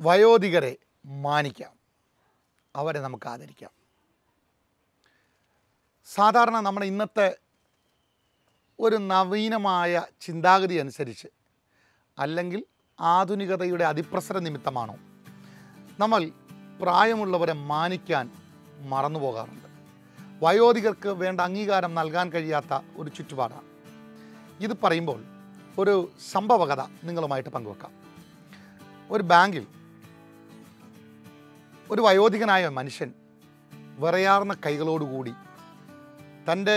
വയോധികരെ മാനിക്കാം അവരെ നമുക്ക് ആദരിക്കാം സാധാരണ നമ്മുടെ ഇന്നത്തെ ഒരു നവീനമായ ചിന്താഗതി അനുസരിച്ച് അല്ലെങ്കിൽ ആധുനികതയുടെ അതിപ്രസര നിമിത്തമാണോ നമ്മൾ പ്രായമുള്ളവരെ മാനിക്കാൻ മറന്നു പോകാറുണ്ട് വയോധികർക്ക് വേണ്ട അംഗീകാരം നൽകാൻ കഴിയാത്ത ഒരു ചുറ്റുപാടാണ് ഇത് പറയുമ്പോൾ ഒരു സംഭവകഥ നിങ്ങളുമായിട്ട് പങ്കുവെക്കാം ഒരു ബാങ്കിൽ ഒരു വയോധികനായ മനുഷ്യൻ വിറയാർന്ന കൈകളോടുകൂടി തൻ്റെ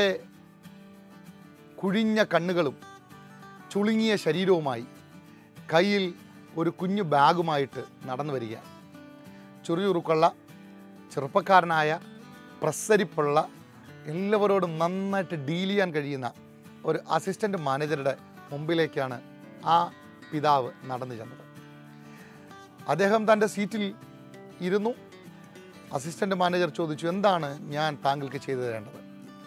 കുഴിഞ്ഞ കണ്ണുകളും ചുളുങ്ങിയ ശരീരവുമായി കയ്യിൽ ഒരു കുഞ്ഞു ബാഗുമായിട്ട് നടന്നു വരിക ചുറുചുറുക്കുള്ള ചെറുപ്പക്കാരനായ പ്രസരിപ്പുള്ള എല്ലാവരോടും നന്നായിട്ട് ഡീൽ ചെയ്യാൻ കഴിയുന്ന ഒരു അസിസ്റ്റൻ്റ് മാനേജറുടെ മുമ്പിലേക്കാണ് ആ പിതാവ് നടന്നു ചെന്നത് അദ്ദേഹം തൻ്റെ സീറ്റിൽ ഇരുന്നു അസിസ്റ്റൻ്റ് മാനേജർ ചോദിച്ചു എന്താണ് ഞാൻ താങ്കൾക്ക് ചെയ്തു തരേണ്ടത്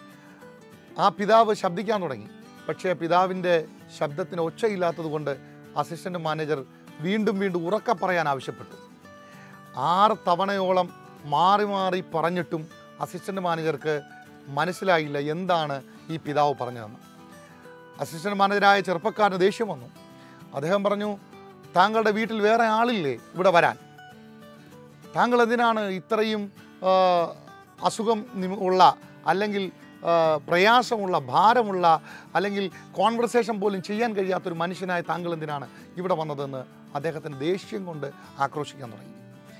ആ പിതാവ് ശബ്ദിക്കാൻ തുടങ്ങി പക്ഷേ പിതാവിൻ്റെ ശബ്ദത്തിന് ഒച്ചയില്ലാത്തത് കൊണ്ട് അസിസ്റ്റൻ്റ് മാനേജർ വീണ്ടും വീണ്ടും ഉറക്കെ പറയാൻ ആവശ്യപ്പെട്ടു ആറ് തവണയോളം മാറി മാറി പറഞ്ഞിട്ടും അസിസ്റ്റൻ്റ് മാനേജർക്ക് മനസ്സിലായില്ല എന്താണ് ഈ പിതാവ് പറഞ്ഞതെന്ന് അസിസ്റ്റൻ്റ് മാനേജരായ ചെറുപ്പക്കാരന് ദേഷ്യം വന്നു അദ്ദേഹം പറഞ്ഞു താങ്കളുടെ വീട്ടിൽ വേറെ ആളില്ലേ ഇവിടെ വരാൻ താങ്കൾ എന്തിനാണ് ഇത്രയും ആ, അസുഖം നിമ- ഉള്ള അല്ലെങ്കിൽ ആ, പ്രയാസമുള്ള ഭാരമുള്ള അല്ലെങ്കിൽ കോൺവെർസേഷൻ പോലും ചെയ്യാൻ കഴിയാത്തൊരു മനുഷ്യനായ താങ്കൾ എന്തിനാണ് ഇവിടെ വന്നതെന്ന് അദ്ദേഹത്തിന് ദേഷ്യം കൊണ്ട് ആക്രോശിക്കാൻ തുടങ്ങി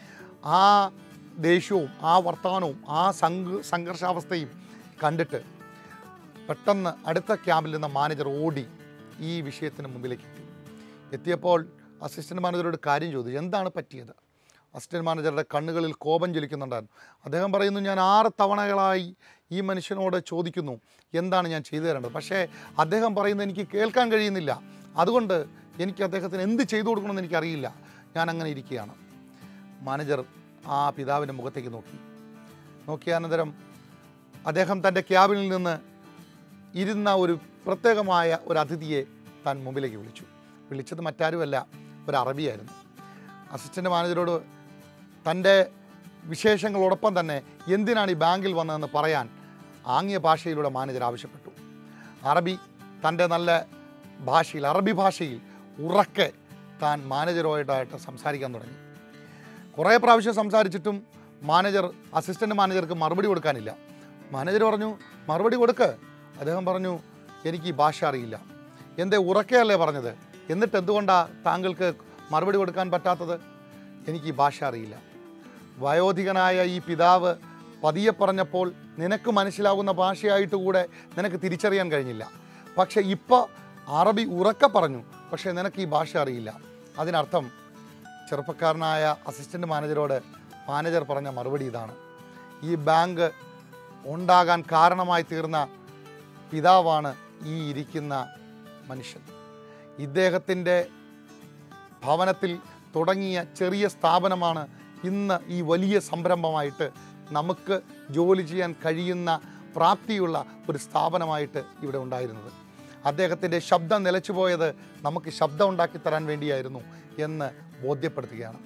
ആ ദേഷ്യവും ആ വർത്തമാനവും ആ സംഘ സംഘർഷാവസ്ഥയും കണ്ടിട്ട് പെട്ടെന്ന് അടുത്ത ക്യാമ്പിൽ നിന്ന് മാനേജർ ഓടി ഈ വിഷയത്തിന് മുമ്പിലേക്ക് എത്തി എത്തിയപ്പോൾ അസിസ്റ്റൻറ്റ് മാനേജറോട് കാര്യം ചോദിച്ചു എന്താണ് പറ്റിയത് അസിസ്റ്റൻറ്റ് മാനേജറുടെ കണ്ണുകളിൽ കോപം ജ്വലിക്കുന്നുണ്ടായിരുന്നു അദ്ദേഹം പറയുന്നു ഞാൻ ആറ് തവണകളായി ഈ മനുഷ്യനോട് ചോദിക്കുന്നു എന്താണ് ഞാൻ ചെയ്തു തരേണ്ടത് പക്ഷേ അദ്ദേഹം പറയുന്നത് എനിക്ക് കേൾക്കാൻ കഴിയുന്നില്ല അതുകൊണ്ട് എനിക്ക് അദ്ദേഹത്തിന് എന്ത് ചെയ്തു കൊടുക്കണമെന്ന് എനിക്കറിയില്ല ഞാൻ അങ്ങനെ ഇരിക്കുകയാണ് മാനേജർ ആ പിതാവിൻ്റെ മുഖത്തേക്ക് നോക്കി നോക്കിയ അനന്തരം അദ്ദേഹം തൻ്റെ ക്യാബിനിൽ നിന്ന് ഇരുന്ന ഒരു പ്രത്യേകമായ ഒരു അതിഥിയെ താൻ മുമ്പിലേക്ക് വിളിച്ചു വിളിച്ചത് മറ്റാരുമല്ല ഒരു അറബിയായിരുന്നു അസിസ്റ്റൻ്റ് മാനേജരോട് തൻ്റെ വിശേഷങ്ങളോടൊപ്പം തന്നെ എന്തിനാണ് ഈ ബാങ്കിൽ വന്നതെന്ന് പറയാൻ ആംഗ്യ ഭാഷയിലൂടെ മാനേജർ ആവശ്യപ്പെട്ടു അറബി തൻ്റെ നല്ല ഭാഷയിൽ അറബി ഭാഷയിൽ ഉറക്കെ താൻ മാനേജറുമായിട്ടായിട്ട് സംസാരിക്കാൻ തുടങ്ങി കുറേ പ്രാവശ്യം സംസാരിച്ചിട്ടും മാനേജർ അസിസ്റ്റൻ്റ് മാനേജർക്ക് മറുപടി കൊടുക്കാനില്ല മാനേജർ പറഞ്ഞു മറുപടി കൊടുക്ക് അദ്ദേഹം പറഞ്ഞു എനിക്ക് ഈ ഭാഷ അറിയില്ല എന്തേ ഉറക്കെയല്ലേ പറഞ്ഞത് എന്നിട്ട് എന്തുകൊണ്ടാണ് താങ്കൾക്ക് മറുപടി കൊടുക്കാൻ പറ്റാത്തത് എനിക്ക് ഈ ഭാഷ അറിയില്ല വയോധികനായ ഈ പിതാവ് പതിയെ പറഞ്ഞപ്പോൾ നിനക്ക് മനസ്സിലാകുന്ന ഭാഷയായിട്ട് കൂടെ നിനക്ക് തിരിച്ചറിയാൻ കഴിഞ്ഞില്ല പക്ഷേ ഇപ്പോൾ അറബി ഉറക്കെ പറഞ്ഞു പക്ഷേ നിനക്ക് ഈ ഭാഷ അറിയില്ല അതിനർത്ഥം ചെറുപ്പക്കാരനായ അസിസ്റ്റൻ്റ് മാനേജരോട് മാനേജർ പറഞ്ഞ മറുപടി ഇതാണ് ഈ ബാങ്ക് ഉണ്ടാകാൻ കാരണമായി തീർന്ന പിതാവാണ് ഈ ഇരിക്കുന്ന മനുഷ്യൻ ഇദ്ദേഹത്തിൻ്റെ ഭവനത്തിൽ തുടങ്ങിയ ചെറിയ സ്ഥാപനമാണ് ഇന്ന് ഈ വലിയ സംരംഭമായിട്ട് നമുക്ക് ജോലി ചെയ്യാൻ കഴിയുന്ന പ്രാപ്തിയുള്ള ഒരു സ്ഥാപനമായിട്ട് ഇവിടെ ഉണ്ടായിരുന്നത് അദ്ദേഹത്തിൻ്റെ ശബ്ദം നിലച്ചുപോയത് നമുക്ക് ശബ്ദം ഉണ്ടാക്കി തരാൻ വേണ്ടിയായിരുന്നു എന്ന് ബോധ്യപ്പെടുത്തുകയാണ്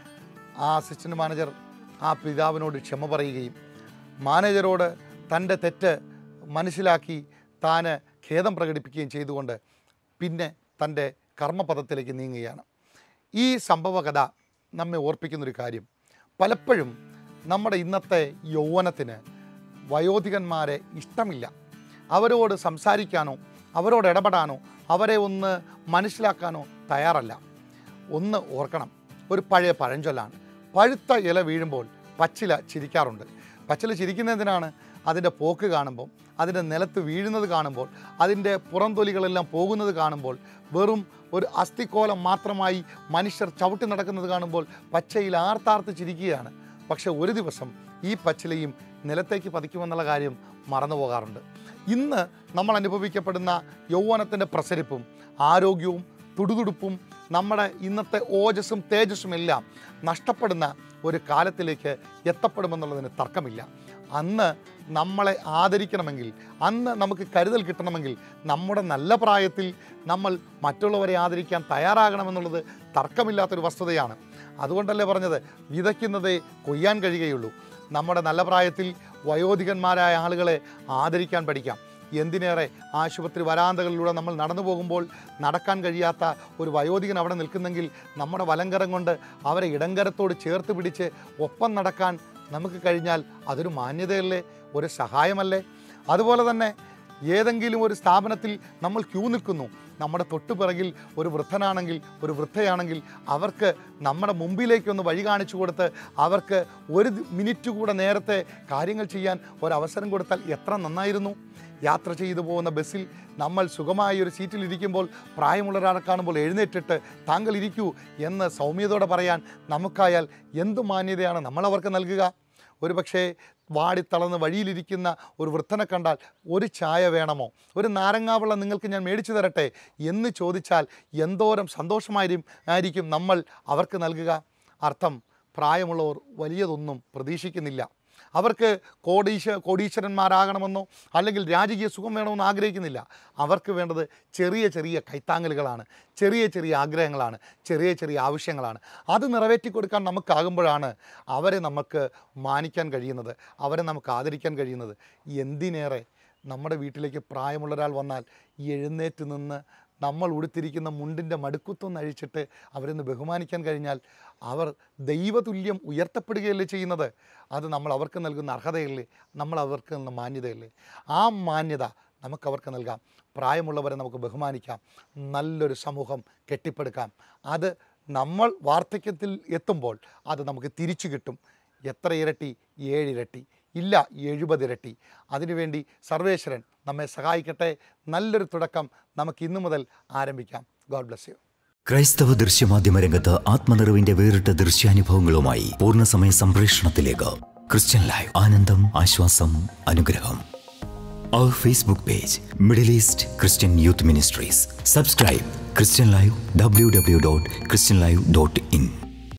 ആ അസിസ്റ്റൻ്റ് മാനേജർ ആ പിതാവിനോട് ക്ഷമ പറയുകയും മാനേജരോട് തൻ്റെ തെറ്റ് മനസ്സിലാക്കി താന് ഖേദം പ്രകടിപ്പിക്കുകയും ചെയ്തുകൊണ്ട് പിന്നെ തൻ്റെ കർമ്മപദത്തിലേക്ക് നീങ്ങുകയാണ് ഈ സംഭവകഥ നമ്മെ ഓർപ്പിക്കുന്നൊരു കാര്യം പലപ്പോഴും നമ്മുടെ ഇന്നത്തെ യൗവനത്തിന് വയോധികന്മാരെ ഇഷ്ടമില്ല അവരോട് സംസാരിക്കാനോ അവരോട് ഇടപെടാനോ അവരെ ഒന്ന് മനസ്സിലാക്കാനോ തയ്യാറല്ല ഒന്ന് ഓർക്കണം ഒരു പഴയ പഴഞ്ചൊല്ലാണ് പഴുത്ത ഇല വീഴുമ്പോൾ പച്ചില ചിരിക്കാറുണ്ട് പച്ചില ചിരിക്കുന്നതിനാണ് അതിൻ്റെ പോക്ക് കാണുമ്പോൾ അതിൻ്റെ നിലത്ത് വീഴുന്നത് കാണുമ്പോൾ അതിൻ്റെ പുറംതൊലികളെല്ലാം പോകുന്നത് കാണുമ്പോൾ വെറും ഒരു അസ്ഥിക്കോലം മാത്രമായി മനുഷ്യർ ചവിട്ടി നടക്കുന്നത് കാണുമ്പോൾ പച്ചയിൽ ആർത്താർത്ത് ചിരിക്കുകയാണ് പക്ഷെ ഒരു ദിവസം ഈ പച്ചിലയും നിലത്തേക്ക് പതിക്കുമെന്നുള്ള കാര്യം മറന്നു പോകാറുണ്ട് ഇന്ന് നമ്മൾ അനുഭവിക്കപ്പെടുന്ന യൗവനത്തിൻ്റെ പ്രസരിപ്പും ആരോഗ്യവും തുടുതുടുപ്പും നമ്മുടെ ഇന്നത്തെ ഓജസ്സും തേജസ്സും എല്ലാം നഷ്ടപ്പെടുന്ന ഒരു കാലത്തിലേക്ക് എത്തപ്പെടുമെന്നുള്ളതിന് തർക്കമില്ല അന്ന് നമ്മളെ ആദരിക്കണമെങ്കിൽ അന്ന് നമുക്ക് കരുതൽ കിട്ടണമെങ്കിൽ നമ്മുടെ നല്ല പ്രായത്തിൽ നമ്മൾ മറ്റുള്ളവരെ ആദരിക്കാൻ തയ്യാറാകണമെന്നുള്ളത് തർക്കമില്ലാത്തൊരു വസ്തുതയാണ് അതുകൊണ്ടല്ലേ പറഞ്ഞത് വിതയ്ക്കുന്നതേ കൊയ്യാൻ കഴിയുകയുള്ളൂ നമ്മുടെ നല്ല പ്രായത്തിൽ വയോധികന്മാരായ ആളുകളെ ആദരിക്കാൻ പഠിക്കാം എന്തിനേറെ ആശുപത്രി വരാന്തകളിലൂടെ നമ്മൾ നടന്നു പോകുമ്പോൾ നടക്കാൻ കഴിയാത്ത ഒരു വയോധികൻ അവിടെ നിൽക്കുന്നെങ്കിൽ നമ്മുടെ വലങ്കരം കൊണ്ട് അവരെ ഇടങ്കരത്തോട് ചേർത്ത് പിടിച്ച് ഒപ്പം നടക്കാൻ നമുക്ക് കഴിഞ്ഞാൽ അതൊരു മാന്യതയല്ലേ ഒരു സഹായമല്ലേ അതുപോലെ തന്നെ ഏതെങ്കിലും ഒരു സ്ഥാപനത്തിൽ നമ്മൾ ക്യൂ നിൽക്കുന്നു നമ്മുടെ തൊട്ടുപിറകിൽ ഒരു വൃദ്ധനാണെങ്കിൽ ഒരു വൃദ്ധയാണെങ്കിൽ അവർക്ക് നമ്മുടെ മുമ്പിലേക്കൊന്ന് വഴി കാണിച്ചു കൊടുത്ത് അവർക്ക് ഒരു ദി- മിനിറ്റ് കൂടെ നേരത്തെ കാര്യങ്ങൾ ചെയ്യാൻ ഒരവസരം കൊടുത്താൽ എത്ര നന്നായിരുന്നു യാത്ര ചെയ്തു പോകുന്ന ബസ്സിൽ നമ്മൾ സുഖമായ ഒരു സീറ്റിൽ ഇരിക്കുമ്പോൾ പ്രായമുള്ള ഒരാളെ കാണുമ്പോൾ എഴുന്നേറ്റിട്ട് താങ്കൾ ഇരിക്കൂ എന്ന് സൗമ്യതയോടെ പറയാൻ നമുക്കായാൽ എന്ത് മാന്യതയാണ് നമ്മൾ അവർക്ക് നൽകുക ഒരു പക്ഷേ വാടിത്തളർന്ന് വഴിയിലിരിക്കുന്ന ഒരു വൃദ്ധനെ കണ്ടാൽ ഒരു ചായ വേണമോ ഒരു നാരങ്ങാവെള്ളം നിങ്ങൾക്ക് ഞാൻ മേടിച്ചു തരട്ടെ എന്ന് ചോദിച്ചാൽ എന്തോരം സന്തോഷമായിരിക്കും ആയിരിക്കും നമ്മൾ അവർക്ക് നൽകുക അർത്ഥം പ്രായമുള്ളവർ വലിയതൊന്നും പ്രതീക്ഷിക്കുന്നില്ല അവർക്ക് കോടീശ കോടീശ്വരന്മാരാകണമെന്നോ അല്ലെങ്കിൽ രാജകീയ സുഖം വേണമെന്നോ ആഗ്രഹിക്കുന്നില്ല അവർക്ക് വേണ്ടത് ചെറിയ ചെറിയ കൈത്താങ്ങലുകളാണ് ചെറിയ ചെറിയ ആഗ്രഹങ്ങളാണ് ചെറിയ ചെറിയ ആവശ്യങ്ങളാണ് അത് നിറവേറ്റി കൊടുക്കാൻ നമുക്കാകുമ്പോഴാണ് അവരെ നമുക്ക് മാനിക്കാൻ കഴിയുന്നത് അവരെ നമുക്ക് ആദരിക്കാൻ കഴിയുന്നത് എന്തിനേറെ നമ്മുടെ വീട്ടിലേക്ക് പ്രായമുള്ള ഒരാൾ വന്നാൽ എഴുന്നേറ്റ് നിന്ന് നമ്മൾ ഉടുത്തിരിക്കുന്ന മുണ്ടിൻ്റെ മടുക്കുത്തൊന്ന് അഴിച്ചിട്ട് അവരൊന്ന് ബഹുമാനിക്കാൻ കഴിഞ്ഞാൽ അവർ ദൈവതുല്യം ഉയർത്തപ്പെടുകയല്ലേ ചെയ്യുന്നത് അത് നമ്മൾ അവർക്ക് നൽകുന്ന അർഹതയല്ലേ നമ്മൾ അവർക്ക് നൽകുന്ന മാന്യതയല്ലേ ആ മാന്യത നമുക്ക് അവർക്ക് നൽകാം പ്രായമുള്ളവരെ നമുക്ക് ബഹുമാനിക്കാം നല്ലൊരു സമൂഹം കെട്ടിപ്പടുക്കാം അത് നമ്മൾ വാർദ്ധക്യത്തിൽ എത്തുമ്പോൾ അത് നമുക്ക് തിരിച്ചു കിട്ടും എത്ര ഇരട്ടി ഏഴിരട്ടി ഇല്ല എഴുപതിരട്ടി അതിനുവേണ്ടി സർവേശ്വരൻ നമ്മെ സഹായിക്കട്ടെ നല്ലൊരു തുടക്കം നമുക്ക് ഇന്നു മുതൽ ആരംഭിക്കാം ഗോഡ് ബ്ലസ് യു ക്രൈസ്തവ ദൃശ്യമാധ്യമ രംഗത്ത് ആത്മനിറവിന്റെ വേറിട്ട ദൃശ്യാനുഭവങ്ങളുമായി പൂർണ്ണസമയ സംപ്രേഷണത്തിലേക്ക് ക്രിസ്ത്യൻ ലൈവ് ആനന്ദം ആശ്വാസം അനുഗ്രഹം അവർ Facebook page Middle East Christian Youth Ministries subscribe Christian live W W dot Christian live dot in